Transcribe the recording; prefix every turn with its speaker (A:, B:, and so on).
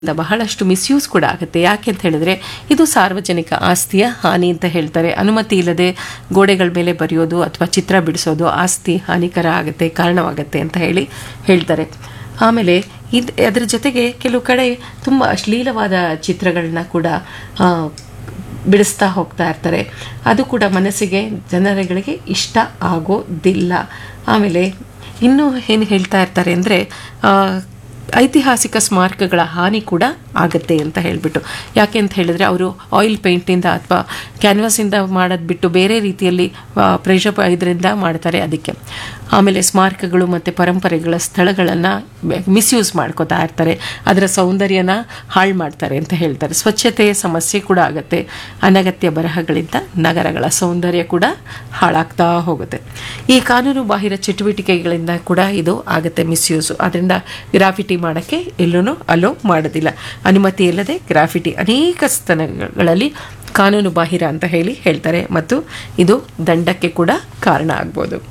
A: ಇಂದ ಬಹಳಷ್ಟು ಮಿಸ್ಯೂಸ್ ಕೂಡ ಆಗುತ್ತೆ ಯಾಕೆ ಅಂತ ಹೇಳಿದ್ರೆ ಇದು ಸಾರ್ವಜನಿಕ ಆಸ್ತಿಯ ಹಾನಿ ಅಂತ ಹೇಳ್ತಾರೆ ಅನುಮತಿ ಇಲ್ಲದೆ ಗೋಡೆಗಳ ಮೇಲೆ ಬರೆಯೋದು ಅಥವಾ ಚಿತ್ರ ಬಿಡಿಸೋದು ಆಸ್ತಿ ಹಾನಿಕರ ಆಗುತ್ತೆ ಕಾರಣವಾಗುತ್ತೆ ಅಂತ ಹೇಳಿ ಹೇಳ್ತಾರೆ ಆಮೇಲೆ ಇದು ಅದರ ಜೊತೆಗೆ ಕೆಲವು ಕಡೆ ತುಂಬ ಅಶ್ಲೀಲವಾದ ಚಿತ್ರಗಳನ್ನ ಕೂಡ ಆ, ಬಿಡಿಸ್ತಾ ಹೋಗ್ತಾ ಇರ್ತಾರೆ ಅದು ಕೂಡ ಮನಸ್ಸಿಗೆ ಜನರುಗಳಿಗೆ ಇಷ್ಟ ಆಗೋದಿಲ್ಲ ಆಮೇಲೆ ಇನ್ನೂ ಏನು ಹೇಳ್ತಾ ಇರ್ತಾರೆ ಅಂದರೆ ಐತಿಹಾಸಿಕ ಸ್ಮಾರಕಗಳ ಹಾನಿ ಕೂಡ ಆಗುತ್ತೆ ಅಂತ ಹೇಳಿಬಿಟ್ಟು ಯಾಕೆ ಅಂತ ಹೇಳಿದ್ರೆ ಅವರು ಆಯಿಲ್ ಪೇಂಟಿಂದ ಅಥವಾ ಕ್ಯಾನ್ವಾಸಿಂದ ಮಾಡೋದು ಬಿಟ್ಟು ಬೇರೆ ರೀತಿಯಲ್ಲಿ ಪ್ರೆಷರ್ ಇದರಿಂದ ಮಾಡ್ತಾರೆ ಅದಕ್ಕೆ ಆಮೇಲೆ ಸ್ಮಾರಕಗಳು ಮತ್ತು ಪರಂಪರೆಗಳ ಸ್ಥಳಗಳನ್ನು ಮಿಸ್ಯೂಸ್ ಮಾಡ್ಕೋತಾ ಇರ್ತಾರೆ ಅದರ ಸೌಂದರ್ಯನ ಹಾಳು ಮಾಡ್ತಾರೆ ಅಂತ ಹೇಳ್ತಾರೆ ಸ್ವಚ್ಛತೆಯ ಸಮಸ್ಯೆ ಕೂಡ ಆಗುತ್ತೆ ಅನಗತ್ಯ ಬರಹಗಳಿಂದ ನಗರಗಳ ಸೌಂದರ್ಯ ಕೂಡ ಹಾಳಾಗ್ತಾ ಹೋಗುತ್ತೆ ಈ ಕಾನೂನು ಬಾಹಿರ ಚಟುವಟಿಕೆಗಳಿಂದ ಕೂಡ ಇದು ಆಗುತ್ತೆ ಮಿಸ್ಯೂಸು ಅದರಿಂದ ಗ್ರಾಫಿಟಿ ಮಾಡೋಕ್ಕೆ ಎಲ್ಲೂ ಅಲೋ ಮಾಡೋದಿಲ್ಲ ಅನುಮತಿ ಇಲ್ಲದೆ ಗ್ರಾಫಿಟಿ ಅನೇಕ ಸ್ಥಳಗಳಲ್ಲಿ ಕಾನೂನು ಬಾಹಿರ ಅಂತ ಹೇಳಿ ಹೇಳ್ತಾರೆ ಮತ್ತು ಇದು ದಂಡಕ್ಕೆ ಕೂಡ ಕಾರಣ ಆಗ್ಬೋದು